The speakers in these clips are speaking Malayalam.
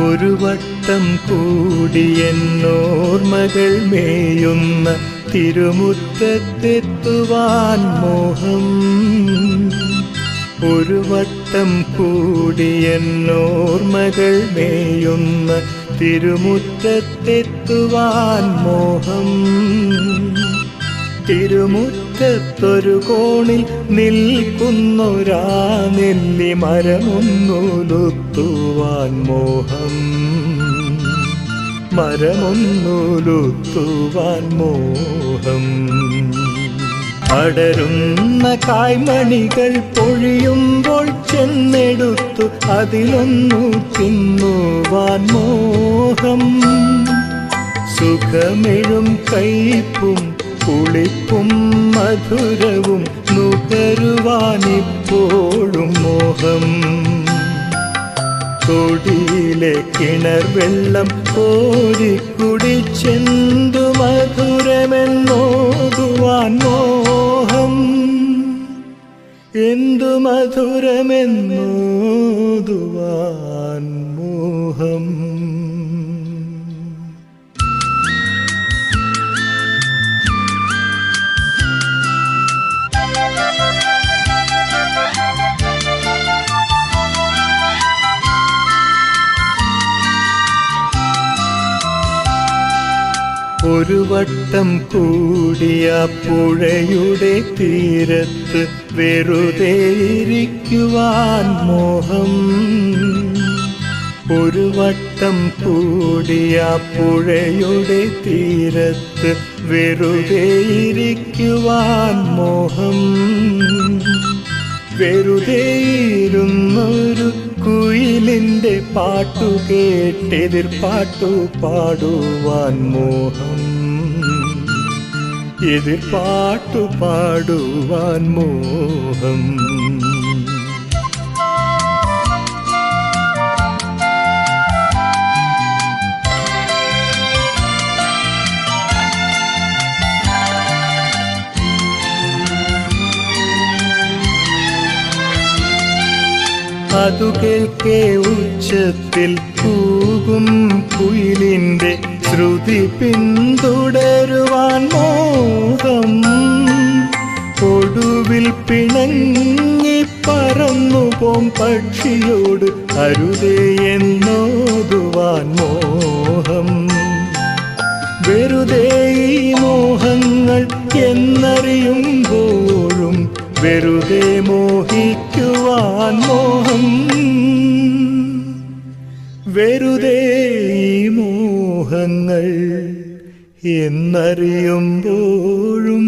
ഒരു വട്ടം കൂടി എന്നോർമകൾ മേയുന്ന തിരുമുറ്റത്തെത്തുവാൻ മോഹം ഒരു വട്ടം കൂടി എന്നോർമകൾ മേയുന്ന തിരുമുറ്റത്തെത്തുവാൻ മോഹം തിരുമുറ്റത്തൊരു കോണിൽ നിൽക്കുന്നൊരാ നെല്ലി മരമൊന്നുലുത്തുവാൻ മോഹം മരമൊന്നുലുത്തുവാൻ മോഹം അടരുന്ന കായ്മണികൾ പൊഴിയുമ്പോൾ ചെന്നെടുത്തു അതിലൊന്നു തിന്നുവാൻ മോഹം സുഖമെഴും കയ്പും പുളിപ്പും മധുരവും നുകരുവാനിപ്പോഴും മോഹം തൊടിയിലെ കിണർ വെള്ളം കോരിക്കുടിച്ചെന്തു മധുരമെന്നോതുവാൻ മോഹം എന്തു മധുരമെന്നോതുവാൻ മോഹം ഒരു വട്ടം കൂടിയ പുഴയുടെ തീരത്ത് വെറുതെ ഇരിക്കുവാൻ മോഹം ഒരു വട്ടം കൂടിയ പുഴയുടെ തീരത്ത് വെറുതെ ഇരിക്കുവാൻ മോഹം വെറുതെ ഇരുന്നൊരു കുയിലിന്റെ പാട്ടു കേട്ടെതിർ പാട്ടു പാടുവാൻ മോഹം എതിർ പാട്ടു പാടുവാൻ മോഹം അതു കേൾക്കേ ഉച്ചത്തിൽ കൂകും കുയിലിന്റെ ശ്രുതി പിന്തുടരുവാൻ മോഹം ഒടുവിൽ പിണങ്ങി പറന്നു പോം പക്ഷിയോട് അരുതേ എന്നോതുവാൻ മോഹം വെറുതെ ഈ മോഹങ്ങൾ എന്നറിയുമ്പോഴും വെറുതെ മോഹിക്കുവാൻ മോഹം വെറുതെ ഈ മോഹങ്ങൾ എന്നറിയുമ്പോഴും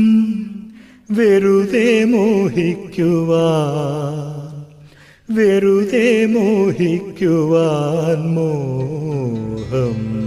വെറുതെ മോഹിക്കുവാൻ വെറുതെ മോഹിക്കുവാൻ മോഹം